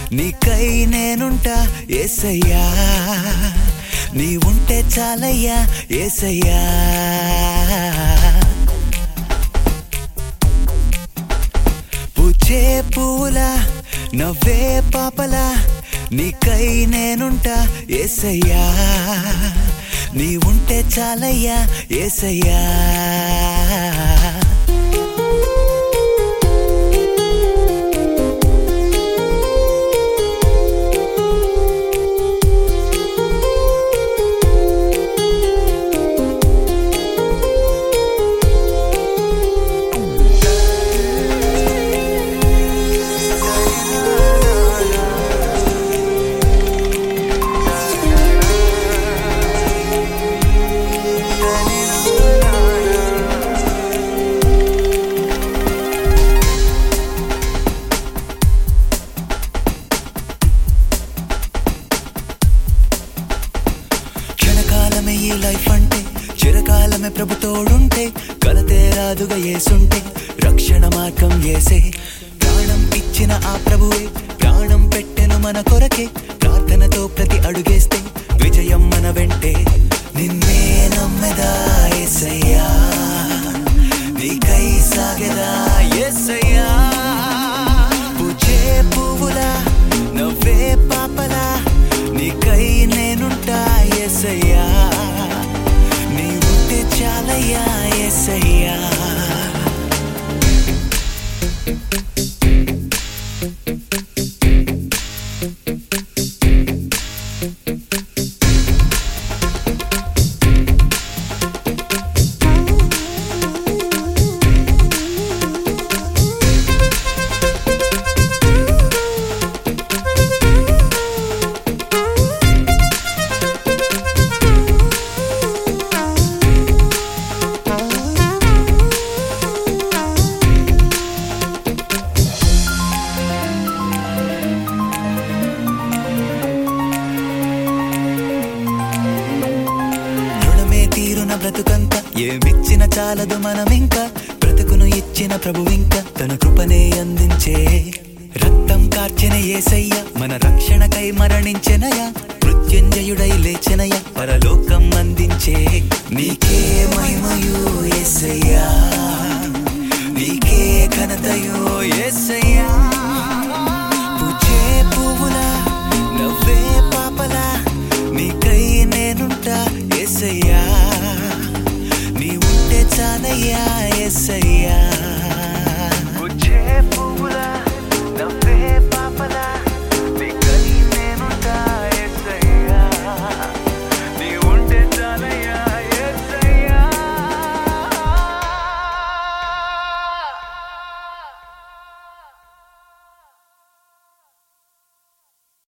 నీకై నేనుంటా ఏసయ్యా నీ ఉంటే చాలయ్యా ఏసయ్యా పూచే పూలా నవ్వే పాపలా నీకై నేనుంటా ఏసయ్యా నీ ఉంటే చాలయ్యా ఏసయ్యా క్షణకాలమే ఈ లైఫ్ అంటే చిరకాలమే ప్రభు తోడుంటే కలతే రాదుగా ఏసుంటే రక్షణ మార్గం ఏసే ప్రాణం ఇచ్చిన ఆ ప్రభువే ప్రాణం పెట్టెను మన కొరకే ప్రార్థనతో ప్రతి అడుగేస్తే విజయం మన వెంటే నిన్నే నమ్మెదా ఏసయ్యా నీకై సాగెదా ఏసయ్యా పూచే పువ్వులా నవ్వే పాపలా నీకై నేనుంటా ఎసయ్యా నీ ఉంటే చాలయ్యా ఎసయ్యా రుణమే తీరున బ్రతుకంత ఏమిచ్చిన చాలదు మనమింకా బ్రతుకును ఇచ్చిన ప్రభువింక తన కృపనే అందించే రక్తం కార్చిన ఏసయ్య మన రక్షణకై మరణించెనయ మృత్యుంజయుడై లేచెనయ పరలోకం అందించే నీకే మహిమయు ఏసయ్యా నీకే ఘనతయో ఏసయ్యా